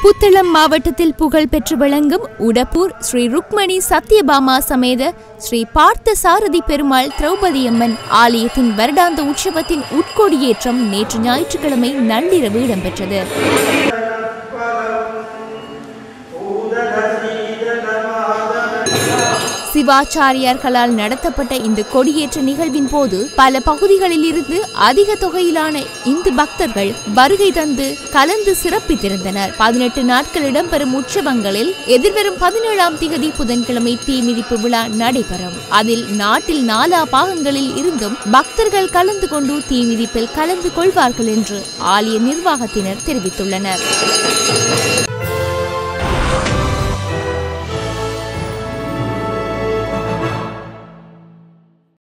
புத்தளம் மாவட்டத்தில் புகழ் பெற்று விளங்கும் உடப்பூர் ஸ்ரீ ருக்மணி சத்யபாமா சமேத ஸ்ரீ பார்த்த சாரதி பெருமாள் திரௌபதி அம்மன் ஆலயத்தின் வருடாந்த உற்சவத்தின் உட்கொடியேற்றம் நேற்று ஞாயிற்றுக்கிழமை நள்ளிரவு இடம்பெற்றது சிவாச்சாரியார்களால் நடத்தப்பட்ட இந்த கொடியேற்ற நிகழ்வின் போது பல பகுதிகளில் இருந்து அதிக தொகையிலான இந்து பக்தர்கள் வருகை தந்து கலந்து சிறப்பித்திருந்தனர் பதினெட்டு நாட்கள் இடம்பெறும் உற்சவங்களில் எதிர்வரும் பதினேழாம் திகதி புதன்கிழமை தீமிதிப்பு விழா நடைபெறும் அதில் நாட்டில் நாலா பாகங்களில் இருந்தும் பக்தர்கள் கலந்து கொண்டு தீமிதிப்பில் கலந்து கொள்வார்கள் என்று ஆலய நிர்வாகத்தினர் தெரிவித்துள்ளனர்